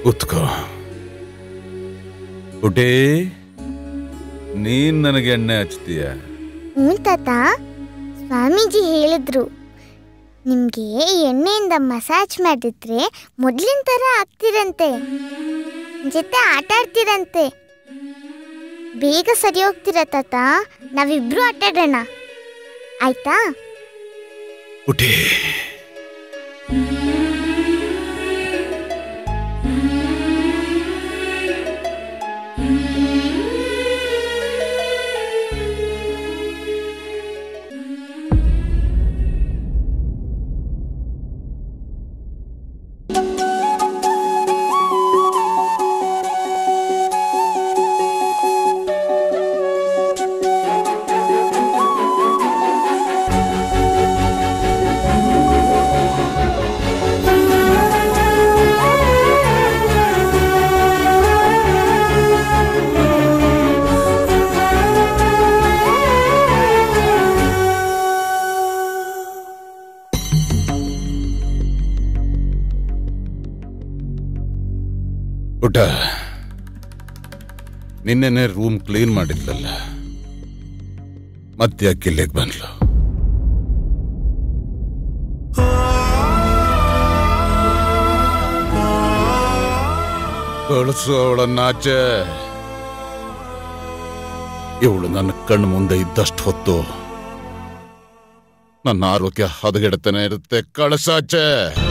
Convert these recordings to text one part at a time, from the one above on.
ಕುತ್ಕೋ ಪುಟಿ ನೀನ್ ನನಗೆ ಎಣ್ಣೆ ಹಚ್ತೀಯ ಹ್ಞೂ ತಾತ ಸ್ವಾಮೀಜಿ ಹೇಳಿದ್ರು ನಿಮಗೆ ಎಣ್ಣೆಯಿಂದ ಮಸಾಜ್ ಮಾಡಿದ್ರೆ ಮೊದಲಿನ ಥರ ಆಗ್ತಿರಂತೆ ಜೊತೆ ಆಟ ಆಡ್ತಿರಂತೆ ಬೇಗ ಸರಿ ಹೋಗ್ತೀರ ತಾತ ನಾವಿಬ್ರು ಆಟ ಆಡೋಣ ಆಯ್ತಾ ಪುಟಿ ಪುಟ ನಿನ್ನೆನೆ ರೂಮ್ ಕ್ಲೀನ್ ಮಾಡಿದ್ಲಲ್ಲ ಮತ್ತೆ ಯಾಕೆ ಇಲ್ಲಿಗೆ ಬಂದ್ಲು ಕಳಿಸು ಅವಳನ್ನಾಚೆ ಇವಳು ನನ್ನ ಕಣ್ಣು ಮುಂದೆ ಇದ್ದಷ್ಟು ಹೊತ್ತು ನನ್ನ ಆರೋಗ್ಯ ಹದಗೆಡತಾನೆ ಇರುತ್ತೆ ಕಳಸಾಚೆ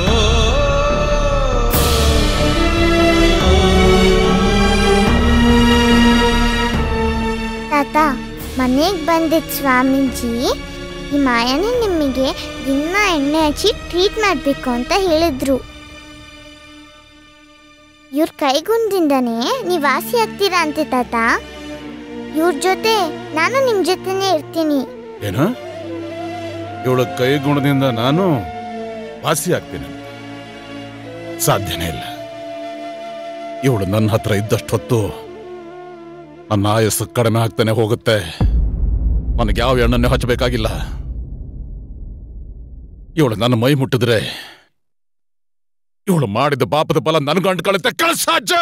ತಾತ ಮನೆಗೆ ಬಂದಿದ್ದ ಸ್ವಾಮೀಜಿ ಈ ಮಾಯನೇ ನಿಮಗೆ ದಿನ ಎಣ್ಣೆ ಹಚ್ಚಿ ಟ್ರೀಟ್ ಮಾಡಬೇಕು ಅಂತ ಹೇಳಿದ್ರು ಇವ್ರ ಕೈಗುಂದಿಂದನೇ ನೀವು ವಾಸಿ ಆಗ್ತೀರಾ ಅಂತೆ ತಾತ ಇವ್ರ ಜೊತೆ ನಾನು ನಿಮ್ಮ ಜೊತೆನೇ ಇರ್ತೀನಿ ಏನ ಇವಳ ಕೈ ಗುಣದಿಂದ ನಾನು ವಾಸಿ ಆಗ್ತೀನಿ ಸಾಧ್ಯನೇ ಇಲ್ಲ ಇವಳು ನನ್ನ ಹತ್ರ ಇದ್ದಷ್ಟು ಹೊತ್ತು ನನ್ನ ಆಯಸ್ಸು ಕಡಿಮೆ ಆಗ್ತಾನೆ ಹೋಗುತ್ತೆ ನನಗೆ ಯಾವ ಎಣ್ಣನ್ನೇ ಹಚ್ಚಬೇಕಾಗಿಲ್ಲ ಇವಳು ನನ್ನ ಮೈ ಮುಟ್ಟಿದ್ರೆ ಇವಳು ಮಾಡಿದ ಪಾಪದ ಫಲ ನನ್ಗೆ ಅಂಟ್ಕೊಳ್ಳುತ್ತೆ ಕಳ್ಸಾಜ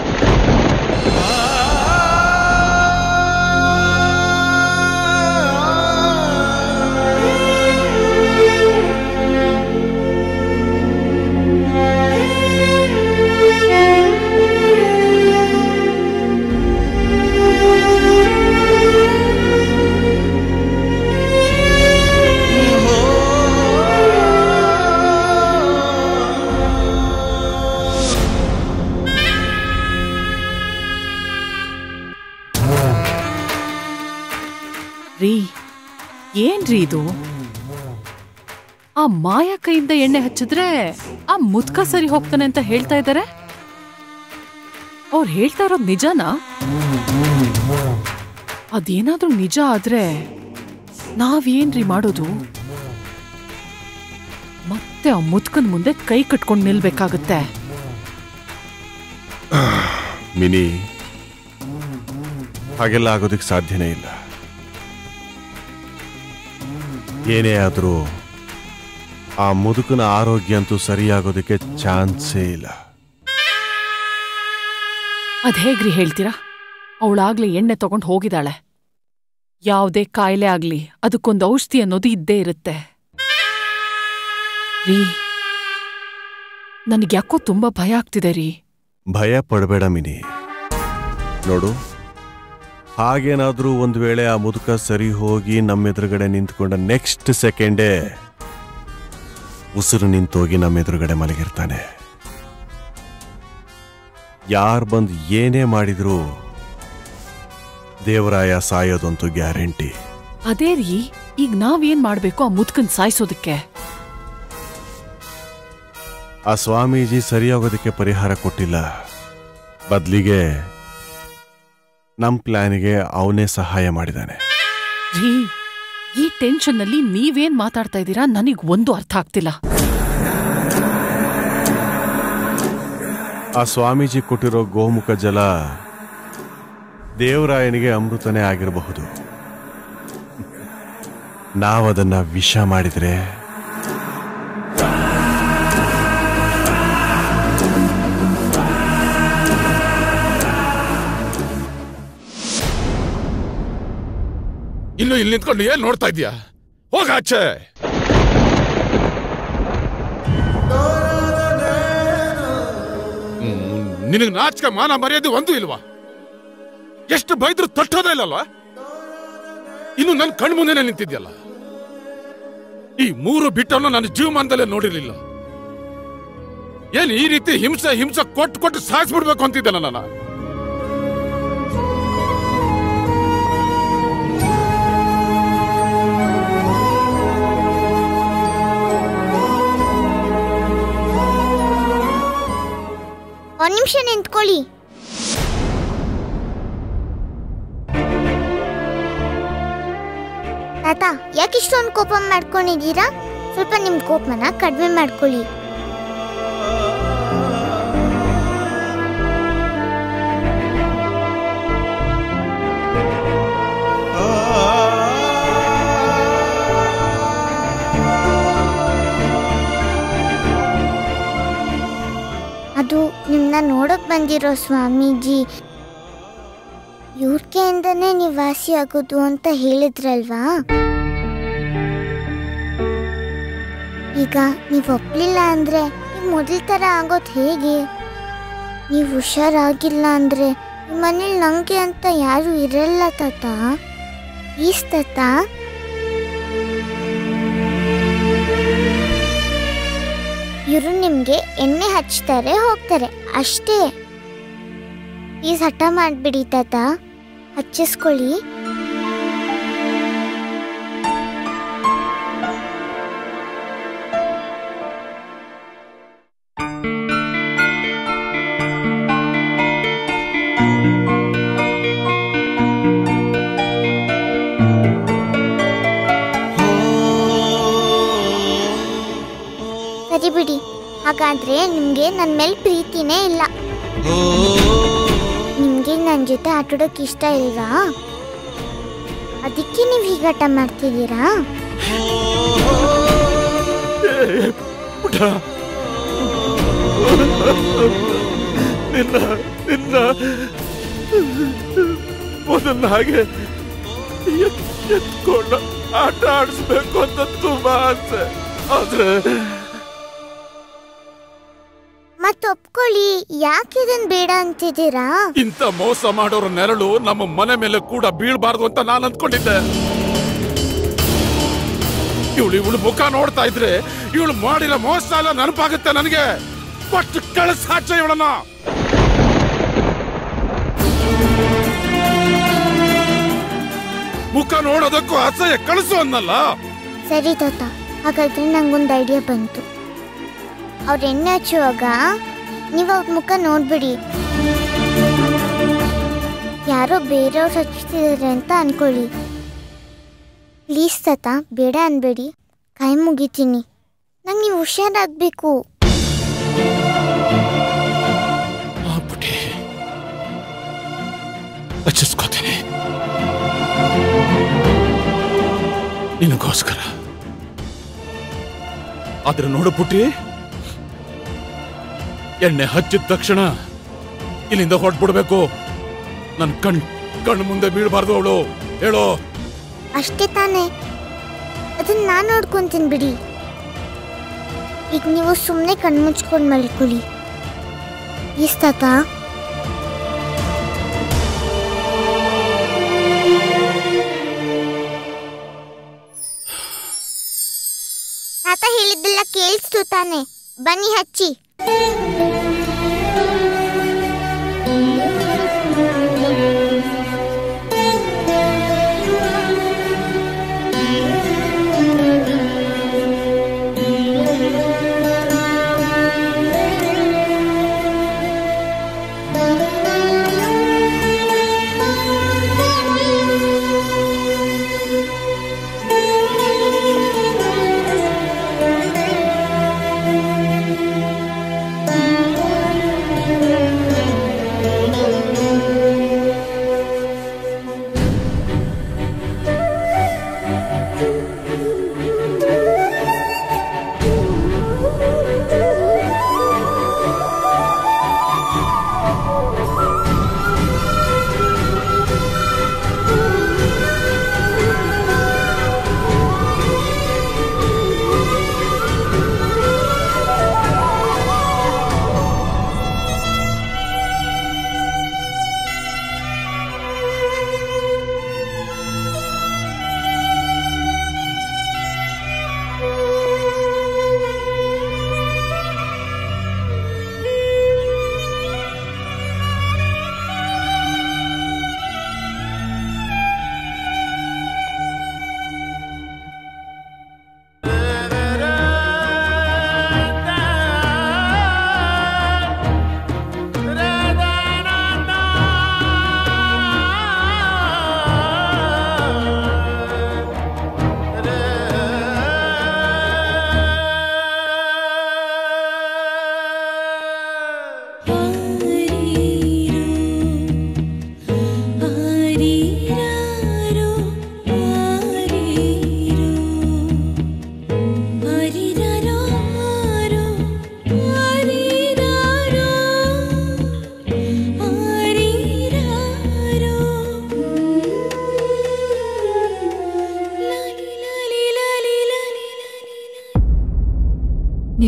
ರೀ ಏನ್ರಿ ಇದು ಆ ಮಾಯಾ ಕೈಯಿಂದ ಎಣ್ಣೆ ಹಚ್ಚಿದ್ರೆ ಆ ಮುದ್ಕ ಸರಿ ಹೋಗ್ತಾನೆ ಅಂತ ಹೇಳ್ತಾ ಇದ್ದಾರೆ ಅವ್ರು ಹೇಳ್ತಾ ಇರೋದು ನಿಜನಾ ಅದೇನಾದ್ರೂ ನಿಜ ಆದ್ರೆ ನಾವೇನ್ರಿ ಮಾಡೋದು ಮತ್ತೆ ಆ ಮುದ್ಕನ್ ಮುಂದೆ ಕೈ ಕಟ್ಕೊಂಡು ನಿಲ್ಬೇಕಾಗತ್ತೆ ಮಿನಿ ಹಾಗೆಲ್ಲ ಆಗೋದಕ್ಕೆ ಸಾಧ್ಯನೇ ಇಲ್ಲ ಏನೇ ಆದರೂ ಆ ಮುದುಕನ ಆರೋಗ್ಯ ಅಂತೂ ಸರಿಯಾಗೋದಕ್ಕೆ ಚಾನ್ಸೇ ಇಲ್ಲ ಅದ್ ಹೇಗ್ರಿ ಹೇಳ್ತೀರಾ ಅವಳಾಗ್ಲೇ ಎಣ್ಣೆ ತಗೊಂಡ್ ಹೋಗಿದಾಳೆ ಯಾವುದೇ ಕಾಯಿಲೆ ಆಗ್ಲಿ ಅದಕ್ಕೊಂದು ಔಷಧಿ ಅನ್ನೋದು ಇದ್ದೇ ಇರುತ್ತೆ ರೀ ನನಗ್ಯಾಕೋ ತುಂಬಾ ಭಯ ಆಗ್ತಿದೆ ರೀ ಭಯ ಪಡಬೇಡ ಮಿನಿ ನೋಡು ಹಾಗೇನಾದ್ರೂ ಒಂದು ವೇಳೆ ಆ ಮುದುಕ ಸರಿ ಹೋಗಿ ನಮ್ಮೆದುರುಗಡೆ ನಿಂತ್ಕೊಂಡ ನೆಕ್ಸ್ಟ್ ಸೆಕೆಂಡೇ ಉಸಿರು ನಿಂತೋಗಿ ನಮ್ಮೆದುರುಗಡೆ ಮಲಗಿರ್ತಾನೆ ಯಾರು ಬಂದು ಏನೇ ಮಾಡಿದ್ರು ದೇವರಾಯ ಸಾಯೋದಂತೂ ಗ್ಯಾರಂಟಿ ಅದೇ ರೀ ಈಗ ನಾವೇನ್ ಮಾಡ್ಬೇಕು ಆ ಮುದ್ಕನ್ ಸಾಯಿಸೋದಕ್ಕೆ ಆ ಸ್ವಾಮೀಜಿ ಸರಿಯಾಗೋದಕ್ಕೆ ಪರಿಹಾರ ಕೊಟ್ಟಿಲ್ಲ ಬದಲಿಗೆ ನಮ್ಮ ಪ್ಲಾನಿಗೆ ಅವನೇ ಸಹಾಯ ಮಾಡಿದ್ದಾನೆ ರೀ ಈ ಟೆನ್ಷನ್ ನಲ್ಲಿ ನೀವೇನ್ ಮಾತಾಡ್ತಾ ಇದ್ದೀರಾ ನನಗ್ ಒಂದು ಅರ್ಥ ಆಗ್ತಿಲ್ಲ ಆ ಸ್ವಾಮೀಜಿ ಕೊಟ್ಟಿರೋ ಗೋಮುಖ ಜಲ ದೇವರಾಯನಿಗೆ ಅಮೃತನೇ ಆಗಿರಬಹುದು ನಾವದನ್ನ ವಿಷ ಮಾಡಿದ್ರೆ ಇನ್ನು ಇಲ್ಲಿ ನಿಂತ್ಕೊಂಡು ಏನ್ ನೋಡ್ತಾ ಇದೀಯಾ ಹೋಗ ಆಚೆ ನಿನಗೆ ನಾಚಿಕೆ ಮಾನ ಮರ್ಯಾದೆ ಒಂದು ಇಲ್ವಾ ಎಷ್ಟು ಬೈದ್ರು ತಟ್ಟೋದೇ ಇಲ್ಲಲ್ವಾ ಇನ್ನು ನನ್ನ ಕಣ್ಣು ಮುಂದೆನೆ ನಿಂತಿದ್ಯಲ್ಲ ಈ ಮೂರು ಬಿಟ್ಟನ್ನು ನನ್ನ ಜೀವಮಾನದಲ್ಲೇ ನೋಡಿರ್ಲಿಲ್ಲ ಏನ್ ಈ ರೀತಿ ಹಿಂಸೆ ಹಿಂಸೆ ಕೊಟ್ಟು ಕೊಟ್ಟು ಸಾಯಿಸ್ಬಿಡ್ಬೇಕು ಅಂತಿದ್ದೆ ನನ್ನ ಒಂದ್ ನಿಮಿಷ ನಿಂತ್ಕೊಳ್ಳಿ ತಾತ ಯಾಕೆ ಇಷ್ಟೊಂದು ಕೋಪ ಮಾಡ್ಕೊಂಡಿದ್ದೀರಾ ಸ್ವಲ್ಪ ನಿಮ್ ಕೋಪನ ಕಡಿಮೆ ಮಾಡ್ಕೊಳ್ಳಿ ಅದು ನಿಮ್ಮನ್ನ ನೋಡಕ್ ಬಂದಿರೋ ಸ್ವಾಮೀಜಿ ಇವ್ರಿಗೆಯಿಂದನೇ ನೀವು ವಾಸಿ ಆಗೋದು ಅಂತ ಹೇಳಿದ್ರಲ್ವಾ ಈಗ ನೀವು ಒಪ್ಲಿಲ್ಲ ಅಂದ್ರೆ ನೀವು ಮೊದಲ ಥರ ಆಗೋದು ಹೇಗೆ ನೀವು ಹುಷಾರಾಗಿಲ್ಲ ಅಂದ್ರೆ ನಿಮ್ಮ ಮನೇಲಿ ನಂಗೆ ಅಂತ ಯಾರು ಇರಲ್ಲ ತಾತ ಈಸ್ ತಾತ ಇವರು ನಿಮಗೆ ಎಣ್ಣೆ ಹಚ್ತಾರೆ ಹೋಗ್ತಾರೆ ಅಷ್ಟೇ ಪ್ಲೀಸ್ ಹಠ ಮಾಡ್ಬಿಡಿ ತಾತ ಹಚ್ಚಿಸ್ಕೊಳ್ಳಿ ಸರಿ ಬಿಡಿ ಹಾಗಾದ್ರೆ ನಿಮ್ಗೆ ನನ್ನ ಮೇಲೆ ಪ್ರೀತಿನೇ ಇಲ್ಲ ನಿಮ್ಗೆ ನನ್ನ ಜೊತೆ ಆಟಾಡೋಕೆ ಇಷ್ಟ ಇಲ್ವಾ ಅದಕ್ಕೆ ನೀವು ಹೀಗಾಟ ಮಾಡ್ತಿದ್ದೀರಾ ಪುಟ ನಿನ್ನ ನಿನ್ನ ಮೊದಲ ಹಾಗೆ ಎತ್- ಎತ್ಕೊಂಡು ಆಟ ಆಡಿಸ್ಬೇಕು ಅಂತ ತುಂಬಾ ಆಸೆ ಆದ್ರೆ ಮತ್ತೆ ಒಪ್ಕೊಳ್ಳಿ ಯಾಕೆ ಇದನ್ ಬೇಡ ಅಂತಿದ್ದೀರಾ ಇಂಥ ಮೋಸ ಮಾಡೋರ ನೆರಳು ನಮ್ಮ ಮನೆ ಮೇಲೆ ಕೂಡ ಬೀಳ್ಬಾರ್ದು ಅಂತ ನಾನು ಅಂದ್ಕೊಂಡಿದ್ದೆ ಇವಳು ಇವಳು ಮುಖ ನೋಡ್ತಾ ಇದ್ರೆ ಇವಳು ಮಾಡಿರೋ ಮೋಸ ಎಲ್ಲ ನೆನಪಾಗುತ್ತೆ ನನಗೆ ಕೊಟ್ಟು ಕಳಿಸ್ ಹಾಚೆ ಇವಳನ್ನ ಮುಖ ನೋಡೋದಕ್ಕೂ ಅಸಹ್ಯ ಕಳಿಸು ಅನ್ನಲ್ಲ ಸರಿ ತಾತ ಹಾಗಾದ್ರೆ ನಂಗೊಂದು ಐಡಿಯಾ ಬಂತು ಅವ್ರ ಎಣ್ಣೆ ಹಚ್ಚುವಾಗ ನೀವು ಅವ್ರ ಮುಖ ನೋಡ್ಬಿಡಿ ಯಾರೋ ಬೇರೆಯವ್ರು ಹಚ್ತಿದ್ದಾರೆ ಅಂತ ಅನ್ಕೊಳ್ಳಿ ಪ್ಲೀಸ್ ತಾತ ಬೇಡ ಅನ್ಬೇಡಿ ಕೈ ಮುಗಿತೀನಿ ನಂಗೆ ನೀವು ಹುಷಾರಾಗಬೇಕು ಆಗ್ಬಿಟ್ಟೆ ಹಚ್ಚಿಸ್ಕೋತೀನಿ ನಿನಗೋಸ್ಕರ ಆದ್ರೆ ನೋಡು ಪುಟ್ಟಿ ಎಣ್ಣೆ ಹಚ್ಚಿದ ತಕ್ಷಣ ಇಲ್ಲಿಂದ ಹೊರಟ್ಬಿಡ್ಬೇಕು ನನ್ ಕಣ್ ಕಣ್ಣು ಮುಂದೆ ಬೀಳ್ಬಾರ್ದು ಅವಳು ಹೇಳೋ ಅಷ್ಟೇ ತಾನೇ ಅದನ್ನ ನಾನು ನೋಡ್ಕೊಂತೀನಿ ಬಿಡಿ ಈಗ ನೀವು ಸುಮ್ಮನೆ ಕಣ್ಮುಚ್ಕೊಂಡು ಮಲ್ಕೊಳ್ಳಿ ಪ್ಲೀಸ್ ತಾತ ತಾತ ಹೇಳಿದ್ದೆಲ್ಲ ಕೇಳಿಸ್ತು ತಾನೆ ಬನ್ನಿ ಹಚ್ಚಿ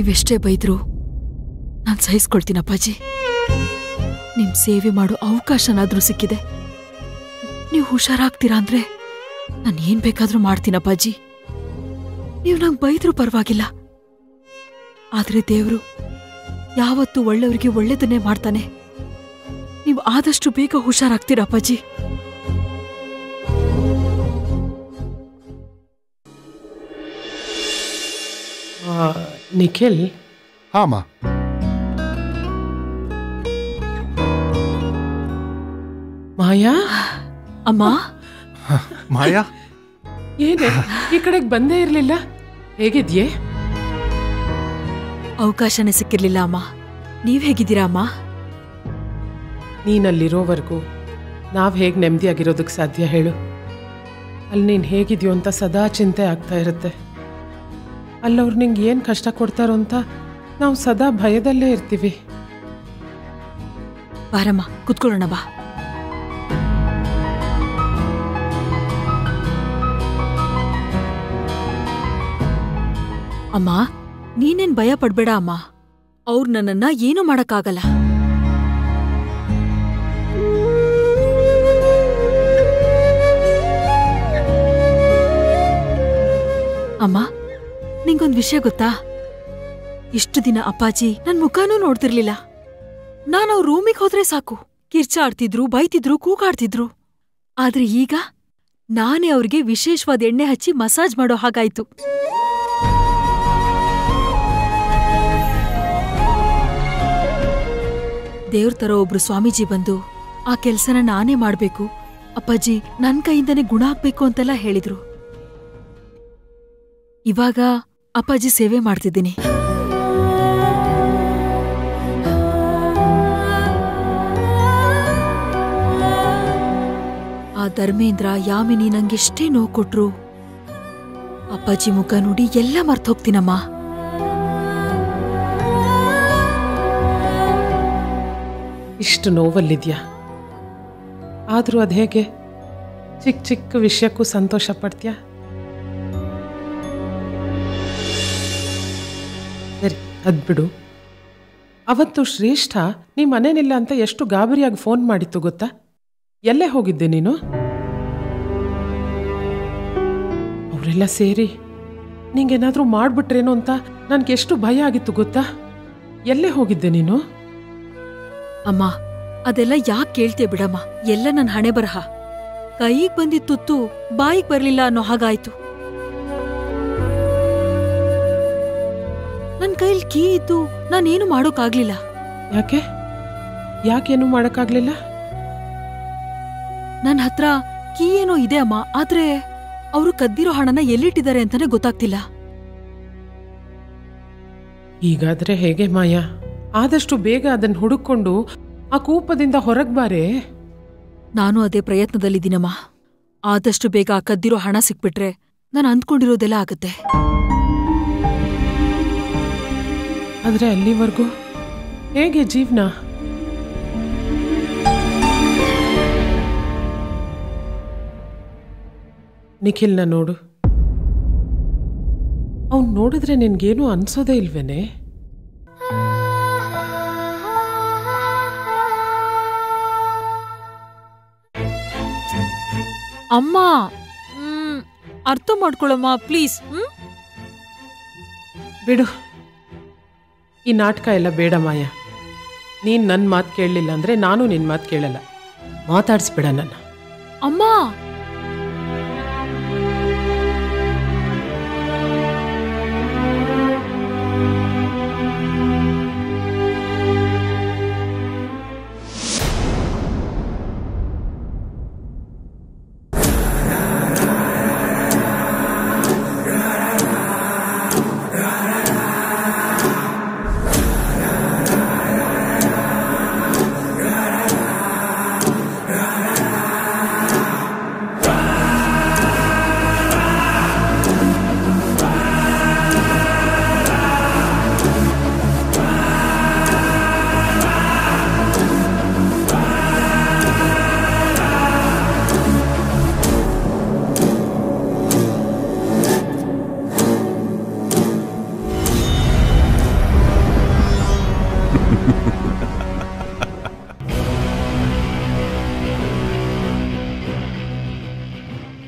ನೀವೆಷ್ಟೇ ಬೈದ್ರು ನಾನು ಸಹಿಸ್ಕೊಳ್ತೀನಿ ಅಪ್ಪಾಜಿ ನಿಮ್ ಸೇವೆ ಮಾಡೋ ಅವಕಾಶನಾದ್ರೂ ಸಿಕ್ಕಿದೆ ನೀವು ಹುಷಾರಾಗ್ತೀರಾ ಅಂದ್ರೆ ನಾನು ಏನ್ ಬೇಕಾದ್ರೂ ಮಾಡ್ತೀನಿ ಅಪ್ಪಾಜಿ ನೀವು ನಂಗೆ ಬೈದ್ರೂ ಪರವಾಗಿಲ್ಲ ಆದ್ರೆ ದೇವ್ರು ಯಾವತ್ತೂ ಒಳ್ಳೆಯವರಿಗೆ ಒಳ್ಳೇದನ್ನೇ ಮಾಡ್ತಾನೆ ನೀವು ಆದಷ್ಟು ಬೇಗ ಹುಷಾರಾಗ್ತೀರಾ ಅಪ್ಪಾಜಿ ಆ, ನಿಖಿಲ್ ಹಾಮ ಮಾಯಾ ಅಮ್ಮ ಮಾಯಾ ಏನೇ ಈ ಕಡೆಗೆ ಬಂದೇ ಇರ್ಲಿಲ್ಲ ಹೇಗಿದ್ಯೆ ಅವಕಾಶನೇ ಸಿಕ್ಕಿರ್ಲಿಲ್ಲ ಅಮ್ಮ ನೀವ್ ಹೇಗಿದ್ದೀರಾ ಅಮ್ಮ ನೀನಲ್ಲಿರೋವರೆಗೂ ನಾವು ಹೇಗೆ ನೆಮ್ಮದಿಯಾಗಿರೋದಕ್ಕೆ ಸಾಧ್ಯ ಹೇಳು ಅಲ್ಲಿ ನೀನು ಹೇಗಿದ್ಯೋ ಅಂತ ಸದಾ ಚಿಂತೆ ಆಗ್ತಾ ಇರುತ್ತೆ ಅಲ್ಲವ್ರು ನಿಂಗೆ ಏನು ಕಷ್ಟ ಕೊಡ್ತಾರೋ ಅಂತ ನಾವು ಸದಾ ಭಯದಲ್ಲೇ ಇರ್ತೀವಿ ಬಾರಮ್ಮ ಕುತ್ಕೊಳ್ಳೋಣ ಬಾ ಅಮ್ಮ ನೀನೇನ್ ಭಯ ಪಡ್ಬೇಡ ಅಮ್ಮ ಅವ್ರು ನನ್ನನ್ನ ಏನು ಮಾಡಕ್ಕಾಗಲ್ಲ ಅಮ್ಮ ನಿಂಗೊಂದ್ ವಿಷಯ ಗೊತ್ತಾ ಇಷ್ಟು ದಿನ ಅಪ್ಪಾಜಿ ನನ್ ಮುಖನೂ ನೋಡ್ತಿರ್ಲಿಲ್ಲ ನಾನು ಅವ್ರ ರೂಮಿಗೆ ಹೋದ್ರೆ ಸಾಕು ಕಿರ್ಚಾಡ್ತಿದ್ರು ಬೈತಿದ್ರು ಕೂಗಾಡ್ತಿದ್ರು ಆದ್ರೆ ಈಗ ನಾನೇ ಅವ್ರಿಗೆ ವಿಶೇಷವಾದ ಎಣ್ಣೆ ಹಚ್ಚಿ ಮಸಾಜ್ ಮಾಡೋ ಹಾಗಾಯ್ತು ದೇವ್ರ ತರ ಒಬ್ರು ಸ್ವಾಮೀಜಿ ಬಂದು ಆ ಕೆಲ್ಸನ ನಾನೇ ಮಾಡ್ಬೇಕು ಅಪ್ಪಾಜಿ ನನ್ ಕೈಯಿಂದನೇ ಗುಣ ಆಗ್ಬೇಕು ಅಂತೆಲ್ಲ ಹೇಳಿದ್ರು ಇವಾಗ ಅಪ್ಪಾಜಿ ಸೇವೆ ಮಾಡ್ತಿದ್ದೀನಿ ಆ ಧರ್ಮೇಂದ್ರ ಯಾಮಿನಿ ನಂಗೆಷ್ಟೇ ನೋವು ಕೊಟ್ರು ಅಪ್ಪಾಜಿ ಮುಖ ನೋಡಿ ಎಲ್ಲ ಮರ್ತೋಗ್ತೀನಮ್ಮ ಇಷ್ಟು ನೋವಲ್ಲಿದ್ಯಾ ಆದರೂ ಅದು ಹೇಗೆ ಚಿಕ್ಕ ಚಿಕ್ಕ ವಿಷಯಕ್ಕೂ ಸಂತೋಷ ಪಡ್ತೀಯಾ ಸರಿ ಅದ್ ಬಿಡು ಅವತ್ತು ಶ್ರೇಷ್ಠ ನೀ ಮನೇನಿಲ್ಲ ಅಂತ ಎಷ್ಟು ಗಾಬರಿಯಾಗಿ ಫೋನ್ ಮಾಡಿತ್ತು ಗೊತ್ತಾ ಎಲ್ಲೇ ಹೋಗಿದ್ದೆ ನೀನು ಅವರೆಲ್ಲ ಸೇರಿ ನಿಂಗೇನಾದ್ರೂ ಮಾಡ್ಬಿಟ್ರೇನೋ ಅಂತ ನನ್ಗೆ ಎಷ್ಟು ಭಯ ಆಗಿತ್ತು ಗೊತ್ತಾ ಎಲ್ಲೇ ಹೋಗಿದ್ದೆ ನೀನು ಅಮ್ಮ ಅದೆಲ್ಲ ಯಾಕ್ ಕೇಳ್ತೆ ಬಿಡಮ್ಮ ಎಲ್ಲ ನನ್ ಹಣೆ ಬರಹ ಕೈಗ್ ಬಂದಿದ್ ತುತ್ತು ಬಾಯಿಗ್ ಬರ್ಲಿಲ್ಲ ಅನ್ನೋ ಹಾಗಾಯ್ತು ನನ್ ಕೈಲ್ ಕೀ ಇದ್ದು ನಾನೇನು ಮಾಡೋಕಾಗ್ಲಿಲ್ಲ ಯಾಕೆ ಯಾಕೇನು ಮಾಡೋಕ್ಕಾಗ್ಲಿಲ್ಲ ನನ್ ಹತ್ರ ಕೀ ಏನೋ ಇದೆ ಅಮ್ಮ ಆದ್ರೆ ಅವರು ಕದ್ದಿರೋ ಹಣನ ಎಲ್ಲಿಟ್ಟಿದ್ದಾರೆ ಅಂತಾನೆ ಗೊತ್ತಾಗ್ತಿಲ್ಲ ಈಗಾದ್ರೆ ಹೇಗೆ ಮಾಯಾ ಆದಷ್ಟು ಬೇಗ ಅದನ್ನ ಹುಡುಕೊಂಡು ಆ ಕೂಪದಿಂದ ಹೊರಗ್ ಬಾರೆ ನಾನು ಅದೇ ಪ್ರಯತ್ನದಲ್ಲಿದ್ದೀನಮ್ಮ ಆದಷ್ಟು ಬೇಗ ಆ ಕದ್ದಿರೋ ಹಣ ಸಿಕ್ಬಿಟ್ರೆ ನಾನು ಅಂದ್ಕೊಂಡಿರೋದೆಲ್ಲ ಆಗತ್ತೆ ಆದ್ರೆ ಅಲ್ಲಿವರೆಗೂ ಹೇಗೆ ಜೀವನ ನಿಖಿಲ್ನ ನೋಡು ಅವ್ನ್ ನೋಡಿದ್ರೆ ನಿನ್ಗೇನು ಅನ್ಸೋದೇ ಇಲ್ವೇನೆ ಅಮ್ಮ ಮ್, ಅರ್ಥ ಮಾಡ್ಕೊಳಮ್ಮ ಪ್ಲೀಸ್ ಹ್ಮ್ ಬಿಡು ಈ ನಾಟಕ ಎಲ್ಲ ಬೇಡ ಮಾಯ ನೀನ್ ನನ್ನ ಮಾತು ಕೇಳಲಿಲ್ಲ ಅಂದ್ರೆ ನಾನು ನಿನ್ನ ಮಾತು ಕೇಳಲ್ಲ ಮಾತಾಡಿಸ್ಬೇಡ ನನ್ನ ಅಮ್ಮ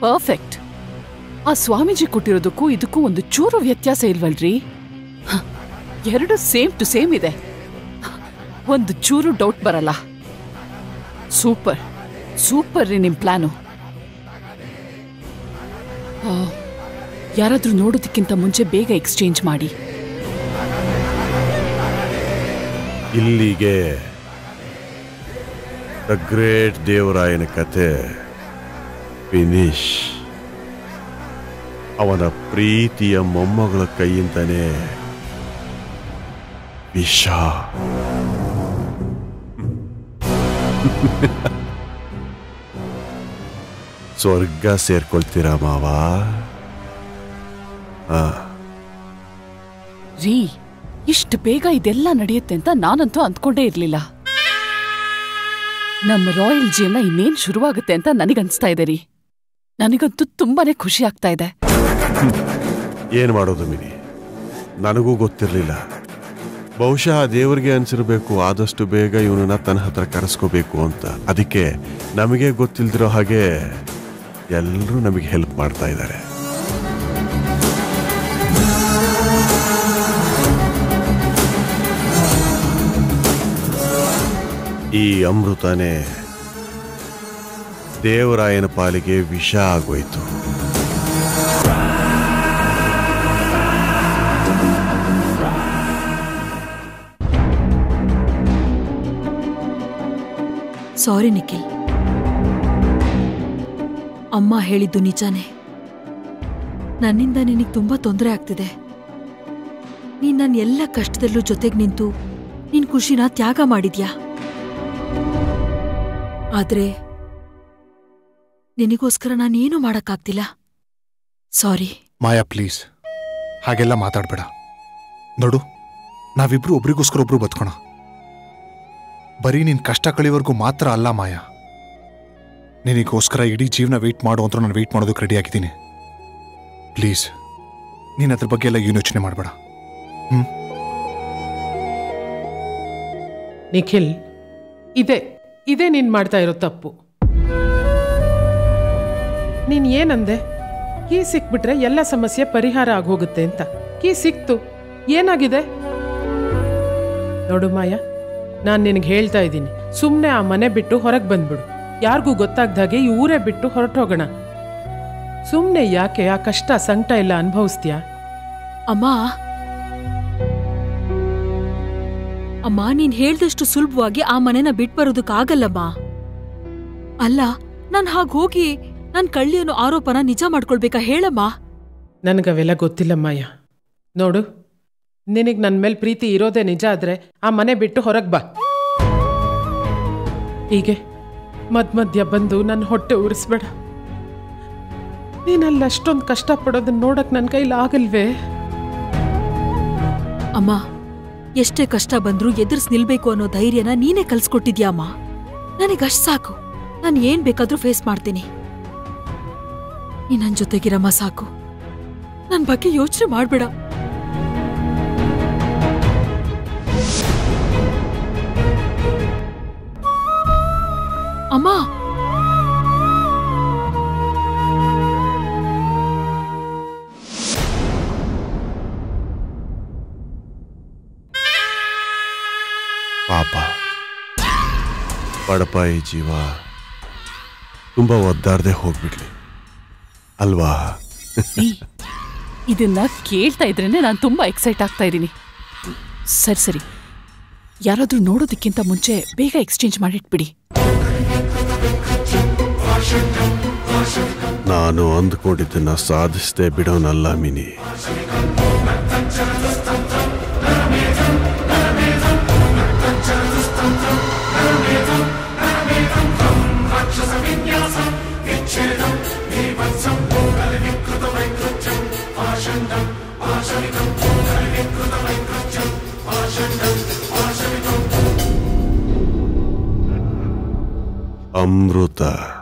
ಪರ್ಫೆಕ್ಟ್ ಆ ಸ್ವಾಮೀಜಿ ಕೊಟ್ಟಿರೋದಕ್ಕೂ ಇದಕ್ಕೂ ಒಂದು ಚೂರು ವ್ಯತ್ಯಾಸ ಇಲ್ವಲ್ರಿ ಹ, ಎರಡು ಸೇಮ್ ಟು ಸೇಮ್ ಇದೆ ಒಂದು ಚೂರು ಡೌಟ್ ಬರಲ್ಲ ಸೂಪರ್ ಸೂಪರ್ ರೀ ನಿಮ್ ಪ್ಲಾನು ಆ, ಯಾರಾದ್ರೂ ನೋಡೋದಕ್ಕಿಂತ ಮುಂಚೆ ಬೇಗ ಎಕ್ಸ್ಚೇಂಜ್ ಮಾಡಿ ಇಲ್ಲಿಗೆ ದ ಗ್ರೇಟ್ ದೇವರಾಯನ ಕತೆ ಫಿನಿಶ್ ಅವನ ಪ್ರೀತಿಯ ಮೊಮ್ಮಗಳ ಕೈಯಿಂದನೇ ವಿಷ ಸ್ವರ್ಗ ಸೇರ್ಕೊಳ್ತೀರಾ ಮಾವ ಆ ರೀ ಇಷ್ಟು ಬೇಗ ಇದೆಲ್ಲ ನಡೆಯುತ್ತೆ ಅಂತ ನಾನಂತೂ ಅಂದ್ಕೊಂಡೇ ಇರ್ಲಿಲ್ಲ ನಮ್ಮ ರಾಯಲ್ ಜೀವನ ಇನ್ನೇನ್ ಶುರುವಾಗುತ್ತೆ ಅಂತ ನನಗನ್ಸ್ತಾ ಇದೆ ರೀ ನನಗಂತೂ ತುಂಬಾನೇ ಖುಷಿ ಆಗ್ತಾ ಇದೆ ಏನ್ ಮಾಡೋದು ಮಿನಿ ನನಗೂ ಗೊತ್ತಿರಲಿಲ್ಲ ಬಹುಶಃ ದೇವರಿಗೆ ಅನ್ಸಿರ್ಬೇಕು ಆದಷ್ಟು ಬೇಗ ಇವನನ್ನ ತನ್ನ ಹತ್ರ ಕರೆಸ್ಕೋಬೇಕು ಅಂತ ಅದಕ್ಕೆ ನಮಗೆ ಗೊತ್ತಿಲ್ದಿರೋ ಹಾಗೆ ಎಲ್ಲರೂ ನಮಗೆ ಹೆಲ್ಪ್ ಮಾಡ್ತಾ ಇದ್ದಾರೆ ಈ ಅಮೃತನೇ ದೇವರಾಯನ ಪಾಲಿಗೆ ವಿಷ ಆಗೋಯ್ತು ಸಾರಿ ನಿಖಿಲ್ ಅಮ್ಮ ಹೇಳಿದ್ದು ನಿಜಾನೇ ನನ್ನಿಂದ ನಿನಗೆ ತುಂಬಾ ತೊಂದರೆ ಆಗ್ತಿದೆ ನೀನ್ ನನ್ನ ಎಲ್ಲ ಕಷ್ಟದಲ್ಲೂ ಜೊತೆಗೆ ನಿಂತು ನಿನ್ ಖುಷಿನ ತ್ಯಾಗ ಮಾಡಿದ್ಯಾ ಆದ್ರೆ ನಿನಗೋಸ್ಕರ ನಾನೇನು ಮಾಡಕ್ಕಾಗ್ತಿಲ್ಲ ಸಾರಿ ಮಾಯಾ ಪ್ಲೀಸ್ ಹಾಗೆಲ್ಲ ಮಾತಾಡ್ಬೇಡ ನೋಡು ನಾವಿಬ್ರು ಒಬ್ರಿಗೋಸ್ಕರ ಒಬ್ರು ಬದುಕೋಣ ಬರೀ ನಿನ್ ಕಷ್ಟ ಕಳಿವರೆಗೂ ಮಾತ್ರ ಅಲ್ಲ ಮಾಯಾ ನಿನಗೋಸ್ಕರ ಇಡೀ ಜೀವನ ವೆಯ್ಟ್ ಮಾಡು ಅಂತ ನಾನು ವೆಯ್ಟ್ ಮಾಡೋದಕ್ಕೆ ರೆಡಿ ಆಗಿದ್ದೀನಿ ಪ್ಲೀಸ್ ನೀನ್ ಅದ್ರ ಬಗ್ಗೆ ಎಲ್ಲ ಏನು ಯೋಚನೆ ಮಾಡಬೇಡ ನಿಖಿಲ್ ಇದೆ ಇದೇ ನೀನ್ ಮಾಡ್ತಾ ಇರೋ ತಪ್ಪು ನೀನ್ ಏನಂದೆ ಕೀ ಸಿಕ್ಬಿಟ್ರೆ ಎಲ್ಲ ಸಮಸ್ಯೆ ಪರಿಹಾರ ಆಗೋಗುತ್ತೆ ಅಂತ ಕೀ ಸಿಕ್ತು ಏನಾಗಿದೆ ನೋಡು ಮಾಯ ನಾನು ನಿನಗೆ ಹೇಳ್ತಾ ಇದ್ದೀನಿ ಸುಮ್ಮನೆ ಆ ಮನೆ ಬಿಟ್ಟು ಹೊರಗೆ ಬಂದ್ಬಿಡು ಯಾರಿಗೂ ಗೊತ್ತಾಗ್ದಾಗೆ ಈ ಊರೇ ಬಿಟ್ಟು ಹೊರಟೋಗೋಣ ಸುಮ್ಮನೆ ಯಾಕೆ ಆ ಕಷ್ಟ ಸಂಕಟ ಎಲ್ಲ ಅನುಭವಿಸ್ತೀಯಾ ಅಮ್ಮ ಅಮ್ಮ ನೀನ್ ಹೇಳ್ದಷ್ಟು ಸುಲಭವಾಗಿ ಆ ಮನೆನ ಬಿಟ್ಬರೋದಕ್ಕಾಗಲ್ಲಮ್ಮ ಅಲ್ಲ ನಾನ್ ಹಾಗ್ ಹೋಗಿ ನನ್ ಕಳ್ಳಿ ಅನ್ನೋ ಆರೋಪನ ನಿಜ ಮಾಡ್ಕೊಳ್ಬೇಕಾ ಹೇಳಮ್ಮ ನನಗವೆಲ್ಲ ಗೊತ್ತಿಲ್ಲ ಮಾಯ ನೋಡು ನಿನಗೆ ನನ್ನ ಮೇಲೆ ಪ್ರೀತಿ ಇರೋದೇ ನಿಜ ಆದ್ರೆ ಆ ಮನೆ ಬಿಟ್ಟು ಹೊರಗೆ ಬಾ ಹೀಗೆ ಮಧ್ಯ ಮಧ್ಯ ಬಂದು ನನ್ನ ಹೊಟ್ಟೆ ಉರಿಸ್ಬೇಡ ನೀನಲ್ಲಿ ಅಷ್ಟೊಂದು ಕಷ್ಟಪಡೋದನ್ನ ನೋಡಕ್ ನನ್ನ ಕೈಲಿ ಆಗಲ್ವೇ ಅಮ್ಮ ಎಷ್ಟೇ ಕಷ್ಟ ಬಂದ್ರೂ ಎದುರಿಸ್ ನಿಲ್ಬೇಕು ಅನ್ನೋ ಧೈರ್ಯನ ನೀನೇ ಕಲ್ಸ್ಕೊಟ್ಟಿದ್ಯಾ ಅಮ್ಮ ನನಗಷ್ಟ್ ಸಾಕು ನಾನು ಏನ್ ಬೇಕಾದ್ರೂ ಫೇಸ್ ಮಾಡ್ತೀನಿ ನೀ ನನ್ ಜೊತೆಗಿರಮ್ಮ ಸಾಕು ನನ್ ಬಗ್ಗೆ ಯೋಚನೆ ಮಾಡ್ಬೇಡ ಅಮ್ಮ ಪಾಪ ಬಡಪಾಯಿ ಜೀವ ತುಂಬ ಒದ್ದಾಡದೆ ಹೋಗ್ಬಿಡ್ಲಿ ಅಲ್ವಾ ರೀ, ಇದನ್ನ ಕೇಳ್ತಾ ಇದ್ರೇನೆ ನಾನು ತುಂಬಾ ಎಕ್ಸೈಟ್ ಆಗ್ತಾ ಇದ್ದೀನಿ ಸರಿ ಸರಿ ಯಾರಾದ್ರೂ ನೋಡೋದಕ್ಕಿಂತ ಮುಂಚೆ ಬೇಗ ಎಕ್ಸ್ಚೇಂಜ್ ಮಾಡಿಟ್ಬಿಡಿ ನಾನು ಅಂದ್ಕೊಂಡಿದ್ದನ್ನ ಸಾಧಿಸದೆ ಬಿಡೋನಲ್ಲ ಮಿನಿ ಅಮೃತ